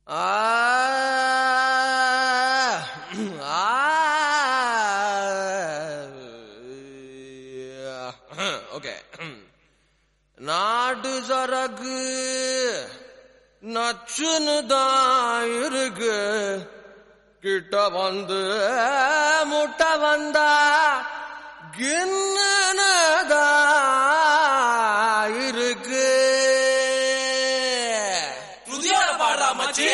Okay நாட்டு சரக்கு நச்சுன்னு தான் இருக்கு கிட்ட வந்து முட்டை வந்தா கின்னு தான் இருக்கு புதியோட பாடுறா மச்சி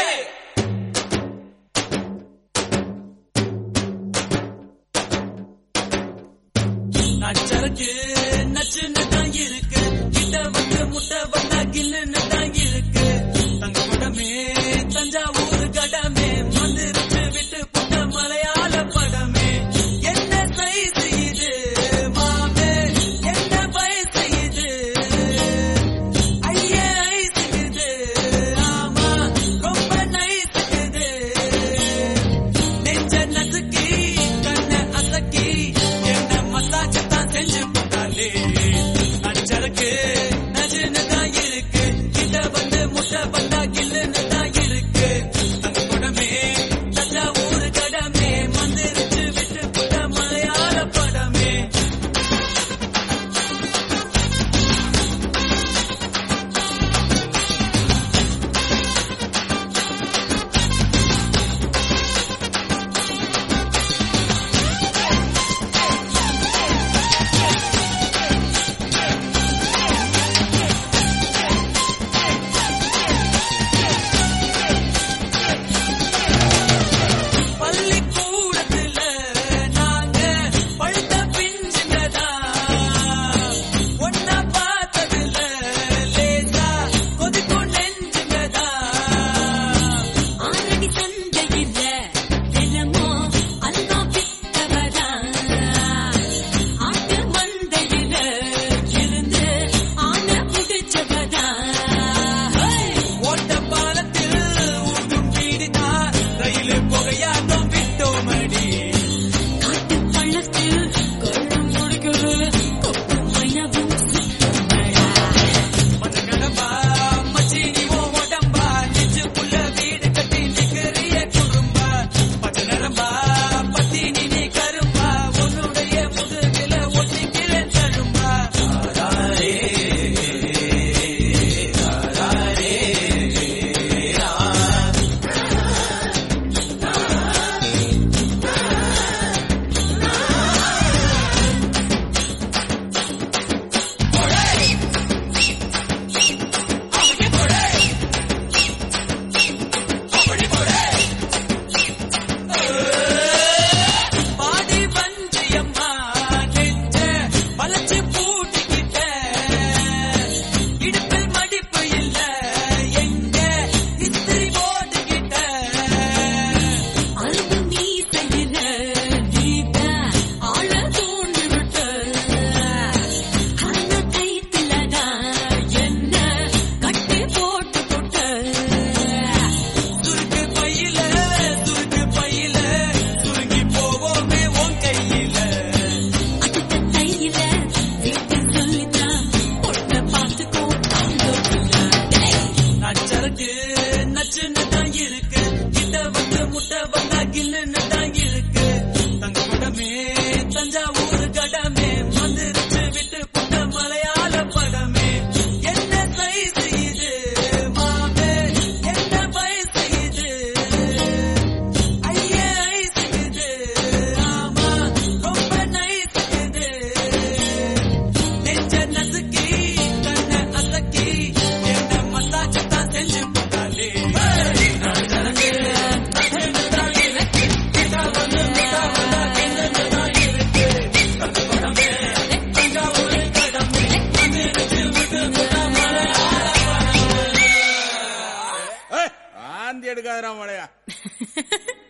நச்சருக்கு நச்சுன்னு தான் இருக்கு கிட்ட வந்து முட்டை வந்தா கில்லுன்னு தான் இருக்கு தங்க படமே தஞ்சாவூர் கடமே மந்திரிச்சு விட்டு புட்ட மலையாள படமே என்ன சைஸ் இது மாமே என்ன வயசு இது ஐயே ஐஸ் இது ஆமா ரொம்ப நைஸ் இது நெஞ்ச நசுக்கி கண்ண அசக்கி என்ன மசாஜ் தான் செஞ்சு போட்டாலே அடிச்சருக்கு நஜுன்னு தான் இருக்கு கிட்ட வந்து முட்டை வந்தா கில்லுன்னு தான் இருக்கு தங்க குடமே தஞ்சாவூர் கடமே மந்திரிச்சு விட்டு புட்ட மலையாள படமே பள்ளிக்கூடத்துல நாங்க பழுத்த பிஞ்சுங்கதா ஒன்னா பார்த்ததுல லேசா கொதிக்கும் நெஞ்சுங்கதா ஆரடி சந்தையில தினமும் அல்வா வித்தவரா. ஆட்டு மந்தையில இருந்து ஆனை புடிச்சவரா. ஓட்ட பாலத்தில் ஊட்டும் வீடுதா ரயில் புகையாட்டம் விட்டோமடி காட்டு பள்ளத்தில் கள்ளம் குடிக்கிற கொக்கு மைனவும் சுத்தமடா. மன கடம்பா மச்சினி ஓ உடம்பா நெஞ்சுக்குள்ள வீடு கட்டி நிக்கிறிய குறும்பா பச்சை நரம்பா பத்தினி நீ கரும்பா உன்னுடைய முதுகில ஒட்டிக்கிறேன் தழும்பா பாடி வஞ்சியம்மா நெஞ்ச வளைச்சு பூட்டிக்கிட்ட இடுப்பில் மடிப்பு இல்ல எங்க இஸ்திரி போட்டுக்கிட்ட அரும்பு மீசையில நீதான் ஆள தூண்டி விட்ட. அந்த கைத்துலதான் என்ன கட்டி போட்டு போட்ட சுருக்கு பையில சுருக்கு பையில சுருங்கி போவோமே உன் கையில அடுத்த கையில வீட்டு சொல்லித்தான் பொண்ணை பார்த்துக்கோ அந்த நச்சருக்கு நச்சுன்னு தான் இருக்கு கிட்ட வந்து முட்டை வந்தா கில்லுன்னு தான் இருக்கு தங்க படமே தஞ்சாவூர் கடமே மந்திரிச்சு விட்டு புட்ட மலையாள படமே என்ன சைஸ் இது மாமே என்ன வயசு இது ஐயே ஐஸ் இது ஆமா ரொம்ப நைஸ் இது நெஞ்ச நசுக்கி கண்ண அசக்கி என்ன மசாஜ் தான் செஞ்சு போட்டாலே ஆந்தி எடுக்காதரா மழையா